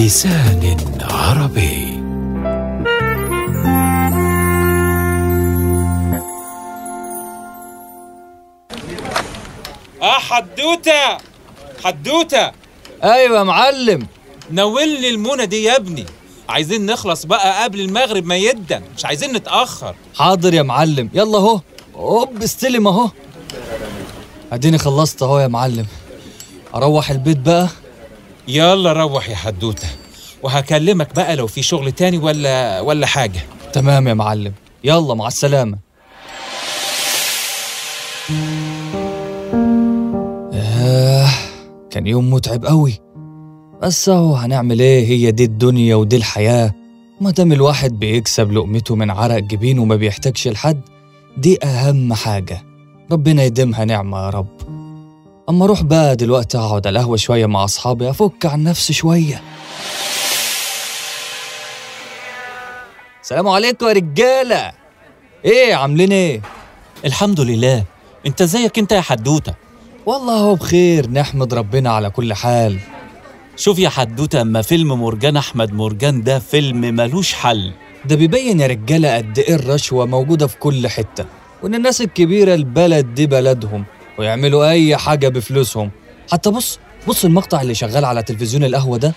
بلسان عربي اه حدوته حدوته ايوه يا معلم ناولني المونه دي يا ابني عايزين نخلص بقى قبل المغرب ما يدن مش عايزين نتاخر حاضر يا معلم يلا اهو هوب استلم اهو اديني خلصت اهو يا معلم اروح البيت بقى يلا روح يا حدوته وهكلمك بقى لو في شغل تاني ولا ولا حاجه تمام يا معلم يلا مع السلامة آه كان يوم متعب قوي بس اهو هنعمل ايه هي دي الدنيا ودي الحياة ما دام الواحد بيكسب لقمته من عرق جبينه وما بيحتاجش لحد دي أهم حاجة ربنا يديمها نعمة يا رب أما أروح بقى دلوقتي أقعد على القهوة شوية مع أصحابي أفك عن نفسي شوية السلام عليكم يا رجالة إيه عاملين إيه؟ الحمد لله انت ازيك انت يا حدوته والله هو بخير نحمد ربنا على كل حال شوف يا حدوته اما فيلم مرجان احمد مرجان ده فيلم ملوش حل ده بيبين يا رجالة قد إيه الرشوة موجودة في كل حتة وإن الناس الكبيرة البلد دي بلدهم ويعملوا أي حاجة بفلوسهم حتى بص بص المقطع اللي شغال على تلفزيون القهوة ده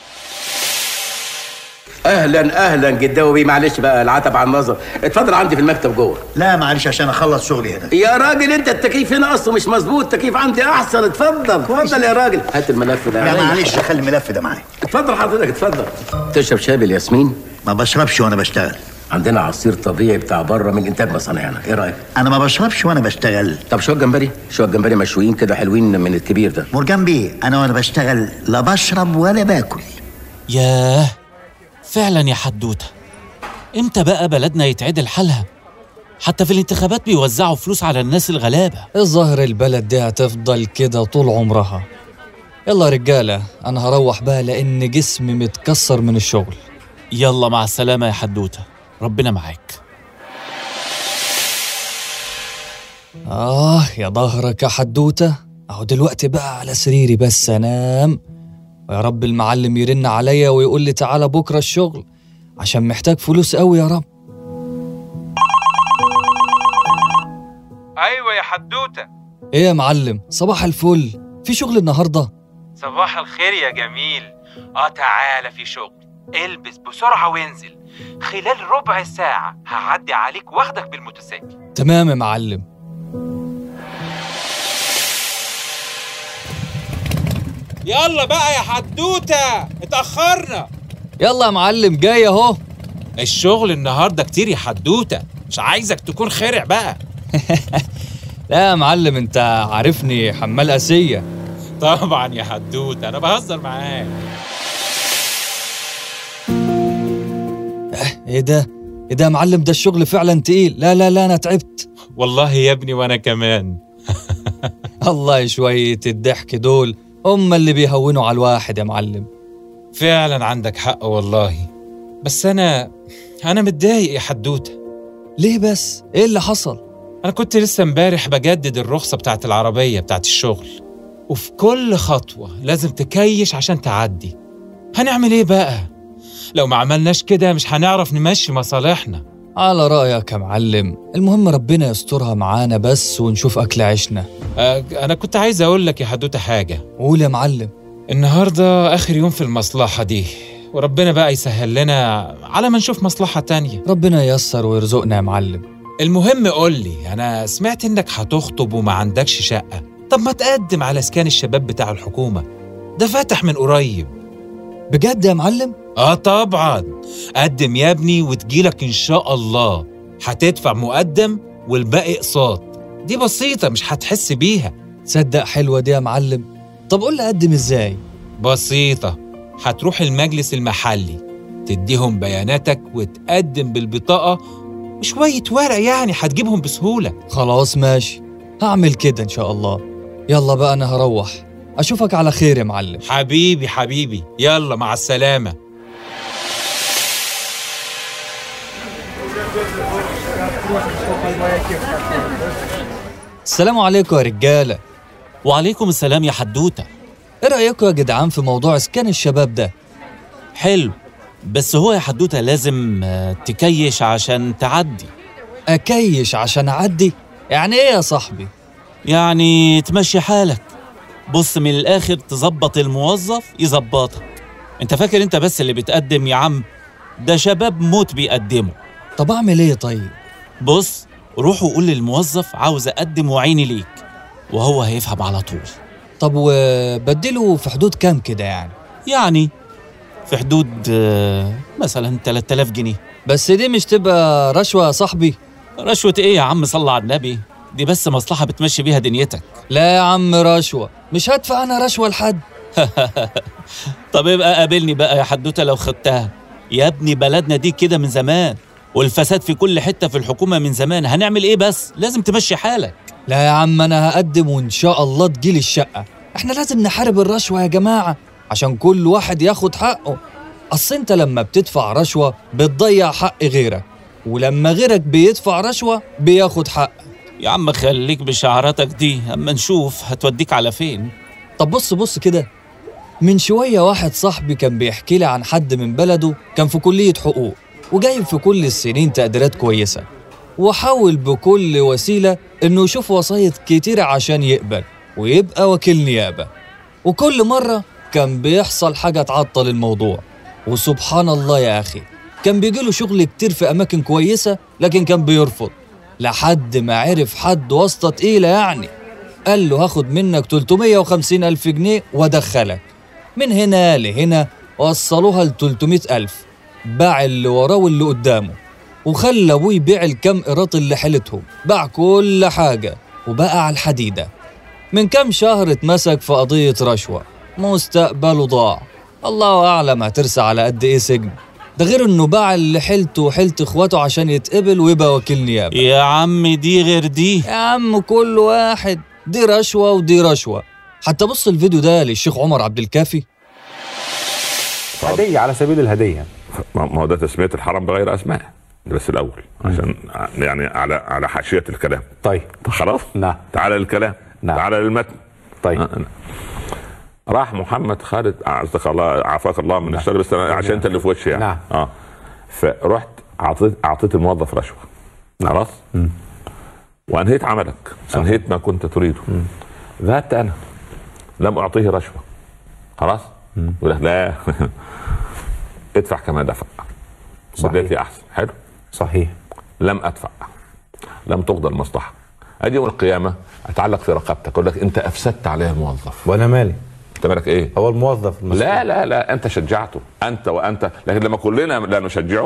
اهلا اهلا جداوي معلش بقى العتب على النظر اتفضل عندي في المكتب جوه لا معلش عشان اخلص شغلي هنا يا راجل انت التكييف هنا اصلا مش مظبوط التكييف عندي احسن اتفضل اتفضل يا راجل هات الملف ده لا عليا. معلش خلي الملف ده معايا اتفضل حضرتك اتفضل تشرب شاي بالياسمين ما بشربش وانا بشتغل عندنا عصير طبيعي بتاع بره من انتاج مصانعنا ايه رايك انا ما بشربش وانا بشتغل طب شويه جمبري شويه جمبري مشويين كده حلوين من الكبير ده مرجان بيه انا وانا بشتغل لا بشرب ولا باكل ياه فعلا يا حدوته امتى بقى بلدنا يتعدل حالها حتى في الانتخابات بيوزعوا فلوس على الناس الغلابه الظاهر البلد دي هتفضل كده طول عمرها يلا يا رجالة أنا هروح بقى لأن جسمي متكسر من الشغل يلا مع السلامه يا حدوته ربنا معاك آه يا ظهرك يا حدوتة أهو دلوقتي بقى على سريري بس أنام ويا رب المعلم يرن عليا ويقول لي تعالى بكرة الشغل عشان محتاج فلوس قوي يا رب ايوه يا حدوته إيه يا معلم صباح الفل في شغل النهاردة صباح الخير يا جميل اه تعالى في شغل البس بسرعه وانزل خلال ربع ساعه هعدي عليك واخدك بالموتوسيكل تمام يا معلم يلا بقى يا حدوته اتاخرنا يلا يا معلم جاي أهو الشغل النهارده كتير يا حدوته مش عايزك تكون خرع بقى لا يا معلم أنت عارفني حمال أسية طبعا يا حدوته انا بهزر معاك إيه ده إيه ده يا معلم ده الشغل فعلا تقيل لا لا لا أنا تعبت والله يا ابني وانا كمان الله شوية الضحك دول هم اللي بيهونوا على الواحد يا معلم فعلا عندك حق والله بس انا انا متضايق يا حدوته ليه بس؟ ايه اللي حصل؟ انا كنت لسه امبارح بجدد الرخصه بتاعت العربيه بتاعت الشغل وفي كل خطوه لازم تكيش عشان تعدي هنعمل ايه بقى لو ما عملناش كده مش هنعرف نمشي مصالحنا على رأيك يا معلم المهم ربنا يسترها معانا بس ونشوف أكل عيشنا أه انا كنت عايز اقول لك يا حدوته حاجه قول يا معلم النهارده اخر يوم في المصلحه دي وربنا بقى يسهل لنا على ما نشوف مصلحه تانية ربنا ييسر ويرزقنا يا معلم المهم قول لي انا سمعت انك هتخطب وما عندكش شقه طب ما تقدم على اسكان الشباب بتاع الحكومه ده فاتح من قريب بجد يا معلم؟ اه طبعا قدم يا ابني وتجيلك ان شاء الله هتدفع مقدم والباقي اقساط دي بسيطه مش هتحس بيها تصدق حلوة دي يا معلم طب قول لي أقدم إزاي؟ بسيطه هتروح المجلس المحلي تديهم بياناتك وتقدم بالبطاقه وشويه ورق يعني هتجيبهم بسهوله خلاص ماشي هعمل كده إن شاء الله يلا بقى أنا هروح أشوفك على خير يا معلم حبيبي حبيبي يلا مع السلامه السلام عليكم يا رجالة وعليكم السلام يا حدوته إيه رأيكم يا جدعان في موضوع إسكان الشباب ده؟ حلو بس هو يا حدوته لازم آه، تكيش عشان تعدي أكيش عشان أعدي يعني إيه يا صاحبي؟ يعني تمشي حالك بص من الآخر تظبط الموظف يظبطك انت فاكر انت بس اللي بتقدم يا عم ده شباب موت بيقدموا طب أعمل إيه طيب؟ بص روح وقول للموظف عاوز اقدم وعيني ليك وهو هيفهم على طول طب وبديله في حدود كام كده يعني؟ يعني في حدود آه، مثلا 3000 جنيه بس دي مش تبقى رشوة يا صاحبي؟ رشوة ايه يا عم صلى على النبي دي بس مصلحة بتمشي بيها دنيتك لا يا عم رشوة مش هدفع أنا رشوة لحد طب يبقى قابلني بقى يا حدوتة لو خدتها يا ابني بلدنا دي كده من زمان والفساد في كل حتة في الحكومة من زمان هنعمل ايه بس لازم تمشي حالك لا يا عم أنا هقدم وإن شاء الله تجيلي الشقة إحنا لازم نحارب الرشوة يا جماعة عشان كل واحد ياخد حقه أصل أنت لما بتدفع رشوة بتضيع حق غيرك ولما غيرك بيدفع رشوة بياخد حق يا عم خليك بشعاراتك دي اما نشوف هتوديك على فين طب بص بص كده من شوية واحد صاحبي كان بيحكي لي عن حد من بلده كان في كلية حقوق وجايب في كل السنين تقديرات كويسة وحاول بكل وسيلة إنه يشوف وسايط كتيرة عشان يقبل ويبقى وكيل نيابة وكل مرة كان بيحصل حاجة تعطل الموضوع وسبحان الله يا أخي كان بيجيله شغل كتير في أماكن كويسة لكن كان بيرفض لحد ما عرف حد واسطة تقيلة يعني قال له هاخد منك 350 ألف جنيه وادخلك من هنا لهنا وصلوها ل 300 ألف باع اللي وراه واللي قدامه وخلى ابوه يبيع الكم قراط اللي حيلتهم باع كل حاجة وبقى على الحديدة من كام شهر اتمسك في قضية رشوة مستقبله ضاع الله أعلم هترسى على قد إيه سجن ده غير إنه باع اللي حيلته وحيلة إخواته عشان يتقبل ويبقى وكيل نيابة يا عم دي غير دي يا عم كل واحد دي رشوة ودي رشوة حتى بص الفيديو ده للشيخ عمر عبد الكافي هديه على سبيل الهديه ما ما هو ده تسميه الحرم بغير اسماء ده بس الاول عشان يعني على على حاشيه الكلام طيب خلاص نعم. تعال للكلام نعم. تعال للمتن طيب آه، آه. راح محمد خالد اعزك الله عافاك الله من الشر بس أنا- عشان انت اللي في وشي يعني نعم. اه فرحت اعطيت اعطيت الموظف رشوه خلاص وانهيت عملك انهيت ما كنت تريده ذهبت انا لم اعطيه رشوه خلاص يقول لك لا ادفع كما دفع صحيح. بديتي احسن حلو صحيح لم ادفع لم تقضى المصلحه اجي يوم القيامه اتعلق في رقبتك اقول لك انت افسدت عليه الموظف وانا مالي انت مالك ايه هو الموظف المسؤول. لا لا لا انت شجعته انت وانت لكن لما كلنا لا نشجعه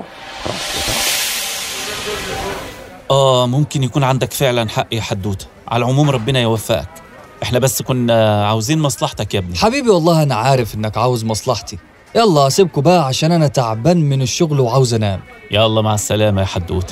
اه ممكن يكون عندك فعلا حق يا حدوته على العموم ربنا يوفقك احنا بس كنا عاوزين مصلحتك يا ابني حبيبي والله أنا عارف إنك عاوز مصلحتي يلا أسيبكوا بقى عشان أنا تعبان من الشغل وعاوز أنام يلا مع السلامة يا حدوته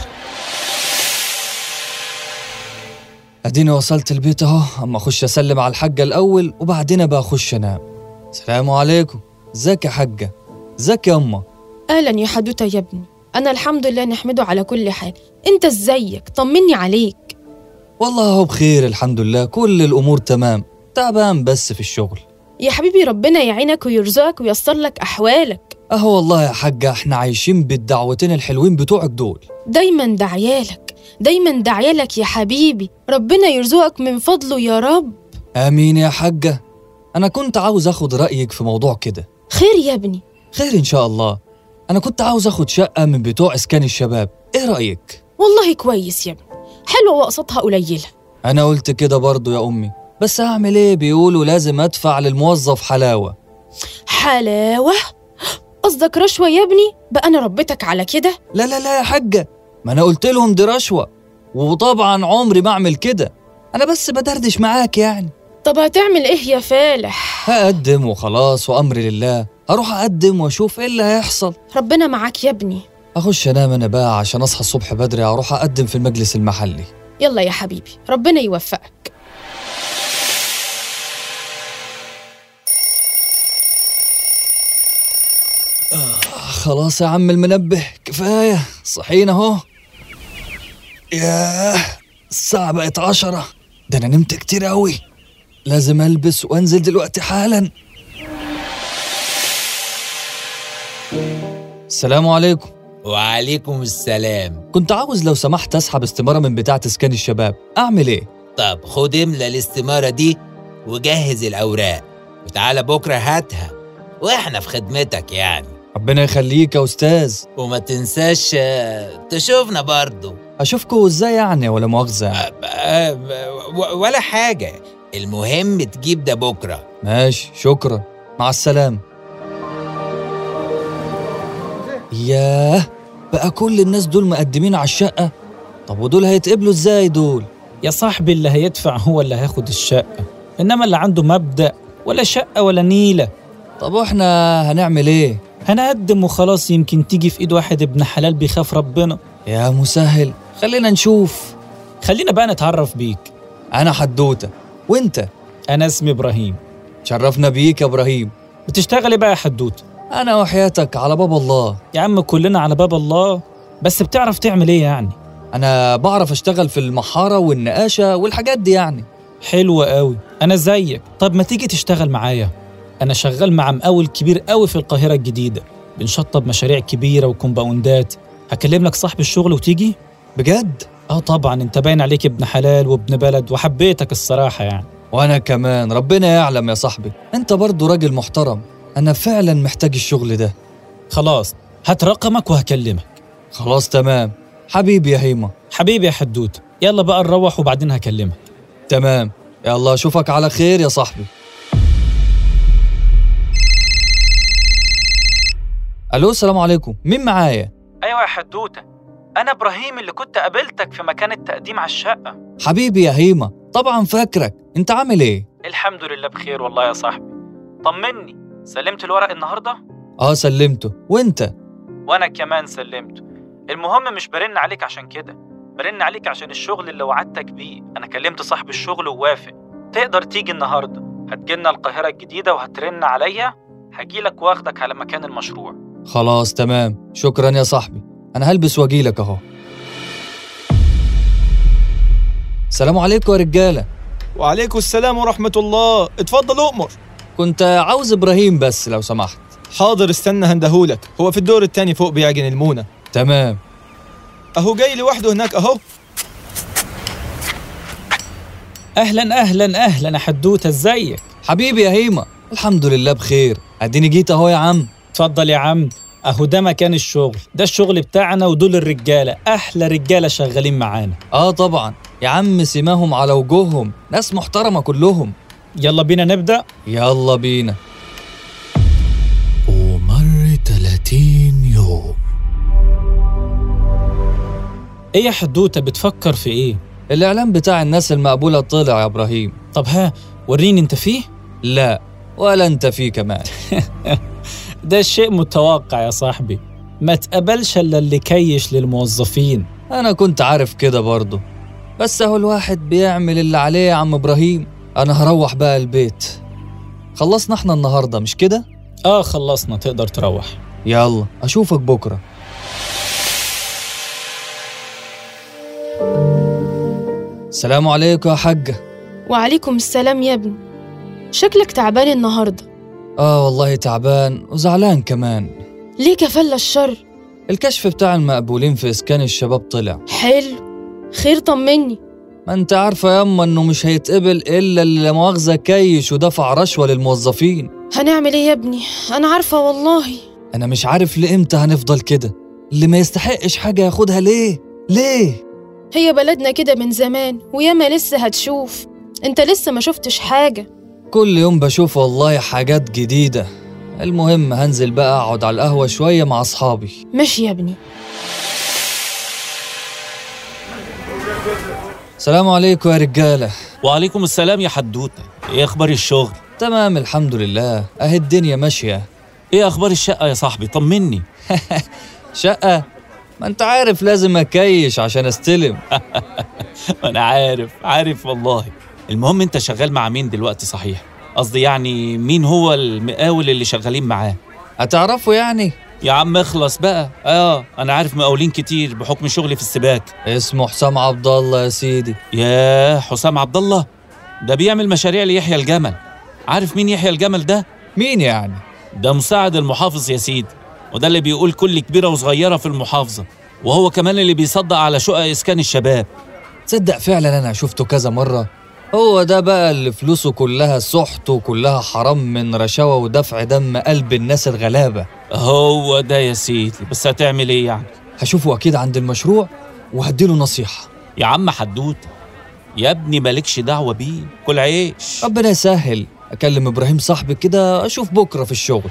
أديني وصلت البيت أهو أما أخش أسلم على الحاجة الأول وبعدين أبقى أخش أنام السلام عليكم ازيك يا حاجة ازيك يا أمه أهلا يا حدوتة يا ابني أنا الحمد لله نحمده على كل حال أنت إزيك طمني عليك والله هو بخير الحمد لله كل الأمور تمام تعبان بس في الشغل يا حبيبي ربنا يعينك ويرزقك وييسر لك أحوالك أهو والله يا حاجة احنا عايشين بالدعوتين الحلوين بتوعك دول دايما دعيالك دايما دعيالك يا حبيبي ربنا يرزقك من فضله يا رب آمين يا حاجة أنا كنت عاوز أخد رأيك في موضوع كده خير يا ابني خير إن شاء الله أنا كنت عاوز أخد شقة من بتوع إسكان الشباب إيه رأيك؟ والله كويس يا ابني حلوة وأقساطها قليلة أنا قلت كده برضو يا أمي بس هعمل إيه بيقولوا لازم أدفع للموظف حلاوة حلاوة قصدك رشوة يا ابني بقى أنا ربيتك على كده لا لا لا يا حاجة ما أنا قلت لهم دي رشوة وطبعا عمري ما أعمل كده أنا بس بدردش معاك يعني طب هتعمل إيه يا فالح هقدم وخلاص وأمري لله هروح أقدم وأشوف إيه اللي هيحصل ربنا معاك يا ابني أخش أنام أنا بقى عشان أصحى الصبح بدري أروح أقدم في المجلس المحلي يلا يا حبيبي ربنا يوفقك خلاص يا عم المنبه كفاية صحينا اهو ياه الساعة بقت عشرة ده أنا نمت كتير أوي لازم ألبس وأنزل دلوقتي حالا السلام عليكم وعليكم السلام كنت عاوز لو سمحت اسحب استمارة من بتاعة اسكان الشباب اعمل ايه طب خد املى الاستمارة دي وجهز الأوراق وتعالى بكرة هاتها وإحنا في خدمتك يعني ربنا يخليك يا استاذ وما تنساش آه، تشوفنا برضو اشوفكوا ازاي يعني ولا مؤاخذة آه، آه، و- ولا حاجة المهم تجيب ده بكرة ماشي شكرا مع السلامة ياه بقى كل الناس دول مقدمين على الشقة طب ودول هيتقبلوا ازاي دول يا صاحبي اللي هيدفع هو اللي هياخد الشقة إنما اللي عنده مبدأ ولا شقة ولا نيلة طب واحنا هنعمل ايه هنقدم وخلاص يمكن تيجي في إيد واحد ابن حلال بيخاف ربنا يا مسهل خلينا نشوف خلينا بقى نتعرف بيك انا حدوتة وانت أنا اسمي إبراهيم شرفنا بيك يا ابراهيم بتشتغل إيه بقى يا حدوت انا وحياتك على باب الله يا عم كلنا على باب الله بس بتعرف تعمل إيه يعني انا بعرف اشتغل في المحارة والنقاشة والحاجات دي يعني حلو قوي أنا زيك طب ما تيجي تشتغل معايا أنا شغال مع مقاول كبير قوي في القاهرة الجديدة بنشطب مشاريع كبيرة وكومباوندات هكلم لك صاحب الشغل وتيجي بجد اه طبعا انت باين عليك ابن حلال وابن بلد وحبيتك الصراحة يعني وانا كمان ربنا يعلم يا صاحبي انت برضو راجل محترم انا فعلا محتاج الشغل ده خلاص هات رقمك وهكلمك خلاص تمام حبيبي يا هيما حبيبي يا حدوت يلا بقى نروح وبعدين هكلمك تمام يلا اشوفك على خير يا صاحبي الو السلام عليكم مين معايا ايوه يا حدوتة انا ابراهيم اللي كنت قابلتك في مكان التقديم على الشقة حبيبي يا هيما طبعا فاكرك انت عامل ايه الحمد لله بخير والله يا صاحبي طمني سلمت الورق النهارده اه سلمته وانت وانا كمان سلمته المهم مش برن عليك عشان كده برن عليك عشان الشغل اللي وعدتك بيه انا كلمت صاحب الشغل ووافق تقدر تيجي النهارده هتجيلنا القاهره الجديده وهترن عليا هجيلك واخدك على مكان المشروع خلاص تمام شكرا يا صاحبي انا هلبس واجيلك اهو السلام عليكم يا رجاله وعليكم السلام ورحمة الله اتفضل أؤمر كنت عاوز ابراهيم بس لو سمحت حاضر استنى هندهولك هو في الدور التاني فوق بيعجن المونة تمام أهو جاي لوحده هناك أهو اهلا اهلا اهلا يا حدوته ازيك حبيبي يا هيما الحمد لله بخير اديني جيت اهو يا عم اتفضل يا عم اهو ده مكان الشغل ده الشغل بتاعنا ودول الرجاله احلى رجاله شغالين معانا اه طبعا يا عم سماهم على وجوههم ناس محترمه كلهم يلا بينا نبدا يلا بينا ومر 30 يوم ايه يا حدوته بتفكر في ايه الاعلان بتاع الناس المقبوله طلع يا ابراهيم طب ها وريني انت فيه لا ولا انت فيه كمان ده شيء متوقع يا صاحبي ما تقبلش الا اللي كيش للموظفين انا كنت عارف كده برضه بس اهو الواحد بيعمل اللي عليه يا عم ابراهيم انا هروح بقى البيت خلصنا احنا النهارده مش كده اه خلصنا تقدر تروح يلا اشوفك بكره السلام عليكم يا حاجه وعليكم السلام يا ابني شكلك تعبان النهاردة اه والله تعبان وزعلان كمان ليه كفل الشر الكشف بتاع المقبولين في اسكان الشباب طلع حلو خير طمني ما انت عارفه ياما انه مش هيتقبل الا اللي لا مؤاخذه كيش ودفع رشوه للموظفين هنعمل ايه يا ابني انا عارفة والله انا مش عارف لامتى هنفضل كده اللي ما يستحقش حاجه ياخدها ليه ليه هي بلدنا كده من زمان وياما لسه هتشوف انت لسه ما شفتش حاجة كل يوم بشوف والله حاجات جديده المهم هنزل بقى اقعد على القهوه شويه مع اصحابي ماشي يا ابني السلام عليكم يا رجاله وعليكم السلام يا حدوته ايه اخبار الشغل تمام الحمد لله اهي الدنيا ماشيه ايه اخبار الشقه يا صاحبي طمني شقه ما انت عارف لازم اكيش عشان استلم انا عارف عارف والله المهم انت شغال مع مين دلوقتي صحيح قصدي يعني مين هو المقاول اللي شغالين معاه هتعرفوا يعني يا عم اخلص بقى اه انا عارف مقاولين كتير بحكم شغلي في السباك اسمه حسام عبد الله يا سيدي ياه حسام عبد الله ده بيعمل مشاريع ليحيى الجمل عارف مين يحيى الجمل ده مين يعني ده مساعد المحافظ يا سيدي وده اللي بيقول كل كبيرة وصغيرة في المحافظة وهو كمان اللي بيصدق على شقق إسكان الشباب تصدق فعلا انا شفته كذا مرة هو ده بقى اللي فلوسه كلها سحت وكلها حرام من رشاوى ودفع دم قلب الناس الغلابة هو ده يا سيدي بس هتعمل إيه يعني هشوفه أكيد عند المشروع وهديله نصيحة يا عم حدوتة يا ابني مالكش دعوة بيه كل عيش ربنا يسهل أكلم إبراهيم صاحبي كده أشوف بكرة في الشغل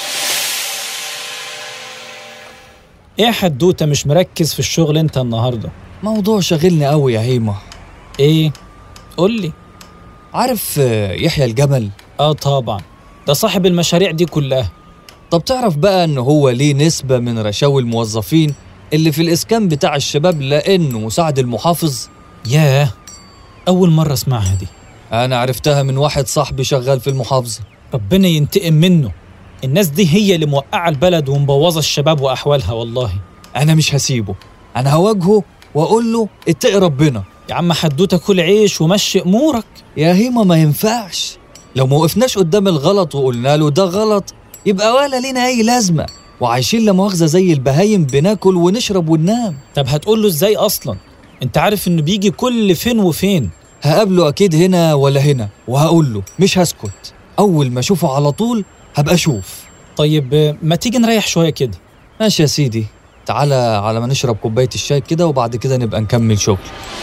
ايه يا حدوته مش مركز في الشغل انت النهارده موضوع شاغلني قوي يا هيمة ايه قول لي عارف آه، يحيى الجمل اه طبعا ده صاحب المشاريع دي كلها طب تعرف بقى إن هو ليه نسبة من رشاوي الموظفين اللي في الإسكان بتاع الشباب لأنه مساعد المحافظ ياه اول مره اسمعها دي أنا عرفتها من واحد صاحبي شغال في المحافظة ربنا ينتقم منه الناس دي هي اللي موقعه البلد ومبوظه الشباب واحوالها والله أنا مش هسيبه أنا هواجهه وأقول له اتقي ربنا يا عم حدوته كل عيش ومشي امورك يا هيما ما ينفعش لو ما وقفناش قدام الغلط وقلنا له ده غلط يبقى ولا لينا أي لازمة وعايشين لا مؤاخذة زي البهايم بناكل ونشرب وننام طب هتقول له ازاي اصلا انت عارف انه بيجي كل فين وفين هقابله أكيد هنا ولا هنا وهقول له مش هسكت أول ما أشوفه على طول هبقى أشوف طيب آه، ما تيجي نريح شويه كده ماشي يا سيدي تعالى على ما نشرب كوباية الشاي كده وبعد كده نبقى نكمل شغل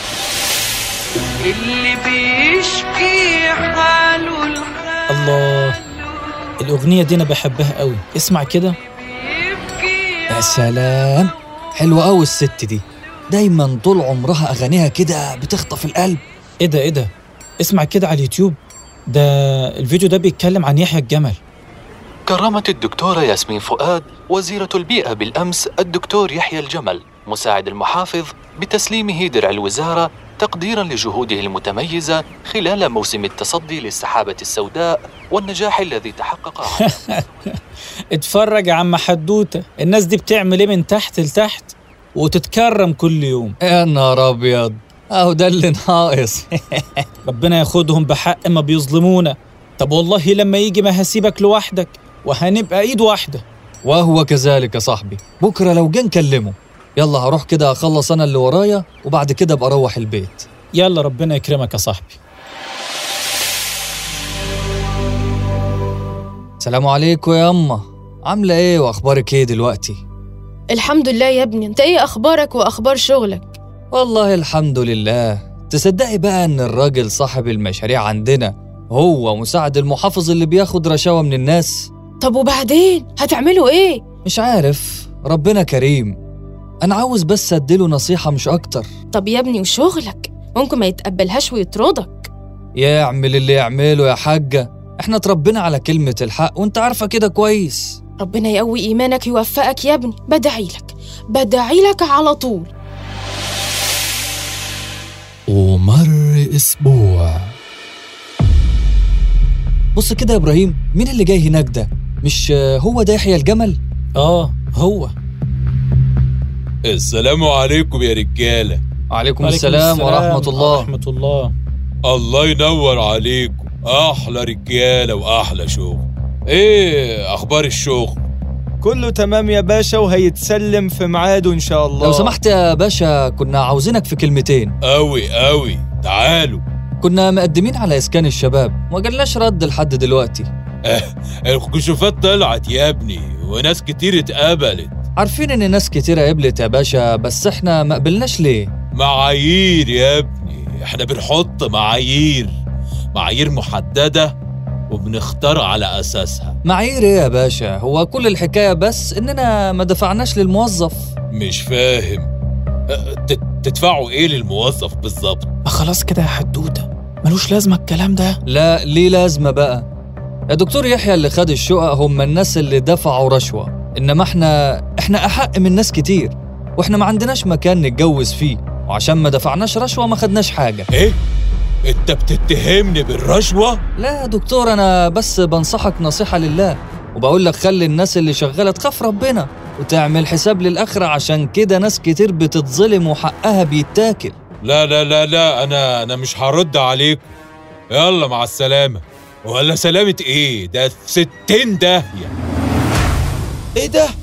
اللي بيشكي حاله الحال الله الاغنيه دي انا بحبها قوي اسمع كده يا سلام حلوة أوي الست دي دايما طول عمرها أغانيها كده بتخطف القلب ايه ده ايه ده اسمع كده على اليوتيوب ده الفيديو ده بيتكلم عن يحيى الجمل كرمت الدكتورة ياسمين فؤاد وزيرة البيئة بالأمس الدكتور يحيى الجمل مساعد المحافظ بتسليمه درع الوزارة تقديرا لجهوده المتميزة خلال موسم التصدي للسحابة السوداء والنجاح الذي تحقق اتفرج يا عم حدوته الناس دي بتعمل ايه من تحت لتحت وتتكرم كل يوم يا نهار أبيض أهو ده اللي ناقص ربنا ياخدهم بحق ما بيظلمونا طب والله لما يجي ما هسيبك لوحدك وهنبقى ايد واحده وهو كذلك يا صاحبي بكرة لو جه نكلمه يلا هروح كده أخلص أنا اللي ورايا وبعد كده أبقى أروح البيت يلا ربنا يكرمك يا صاحبي سلام عليكم يا أما عاملة إيه وأخبارك إيه دلوقتي؟ الحمد لله يا ابني انت ايه اخبارك واخبار شغلك والله الحمد لله تصدقي بقى إن الراجل صاحب المشاريع عندنا هو مساعد المحافظ اللي بياخد رشاوى من الناس طب وبعدين هتعملوا ايه مش عارف ربنا كريم أنا عاوز بس أديله نصيحة مش أكتر طب يا ابني وشغلك ممكن ما يتقبلهاش ويطردك يعمل اللي يعمله يا حاجة احنا اتربينا على كلمة الحق وانت عارفة كده كويس ربنا يقوي ايمانك يوفقك يا ابني بدعي لك بدعي لك على طول ومر أسبوع بص كده يا إبراهيم مين اللي جاي هناك ده؟ مش آه، هو ده يحيى الجمل؟ اه هو السلام عليكم يا رجالة عليكم السلام ورحمة الله ورحمة الله الله ينور عليكم أحلى رجالة وأحلى شغل إيه أخبار الشغل؟ كله تمام يا باشا وهيتسلم في ميعاده ان شاء الله لو سمحت يا باشا كنا عاوزينك في كلمتين أوي أوي تعالوا كنا مقدمين على إسكان الشباب ما جالناش رد لحد دلوقتي الكشوفات طلعت يا ابني وناس كتير اتقبلت عارفين إن ناس كتيرة قبلت يا باشا بس إحنا ما قبلناش ليه؟ معايير يا ابني احنا بنحط معايير معايير محددة وبنختار على أساسها معايير إيه يا باشا؟ هو كل الحكاية بس إننا ما دفعناش للموظف مش فاهم أه، تت- تدفعوا ايه للموظف بالظبط ما خلاص كده يا حدوته ملوش لازمه الكلام ده لا ليه لازمة بقى يا دكتور يحيى اللي خد الشقق هم الناس اللي دفعوا رشوة إنما إحنا إحنا أحق من ناس كتير وإحنا ما عندناش مكان نتجوز فيه وعشان ما دفعناش رشوة ما خدناش حاجة ايه انت بتتهمني بالرشوة لا يا دكتور أنا بس بنصحك نصيحة لله وبقول لك خلي الناس اللي شغالة تخاف ربنا وتعمل حساب للآخرة عشان كده ناس كتير بتتظلم وحقها بيتاكل لا لا لا لا انا انا مش هرد عليكم يلا مع السلامة ولا سلامة ايه ده في ستين داهية ايه ده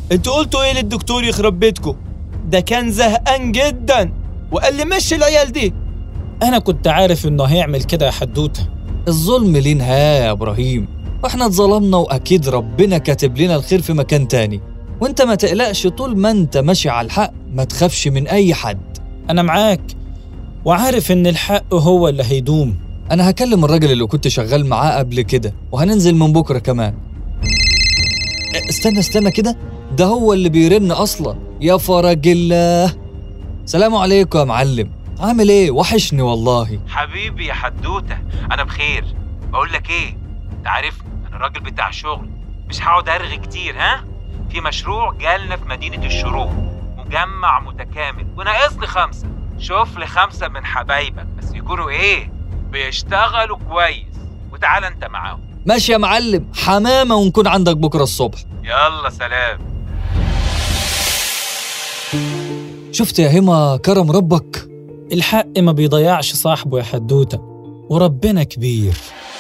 انتوا قلتوا ايه للدكتور يخرب بيتكم ده كان زهقان جدا وقال لي مشي العيال دي انا كنت عارف انه هيعمل كده يا حدوته الظلم ليه نهاية يا إبراهيم وإحنا اتظلمنا وأكيد ربنا كاتب لنا الخير في مكان تاني وإنت ما تقلقش طول ما إنت ماشي على الحق ما تخافش من أي حد انا معاك وعارف ان الحق هو اللي هيدوم أنا هكلم الراجل اللي كنت شغال معاه قبل كده وهننزل من بكرة كمان اه، استنى استنى كده ده هو اللي بيرن أصلا يا فرج الله سلام عليكم يا معلم عامل ايه وحشني والله حبيبي يا حدوته انا بخير بقول لك ايه انت عارف انا راجل بتاع شغل مش هقعد ارغي كتير ها في مشروع جالنا في مدينه الشروق مجمع متكامل وناقص لي خمسه شوف لي خمسه من حبايبك بس يكونوا ايه بيشتغلوا كويس وتعال انت معاهم ماشي يا معلم حمامة ونكون عندك بكرة الصبح يلا سلام شفت يا هما كرم ربك الحق ما بيضيعش صاحبه يا حدوته وربنا كبير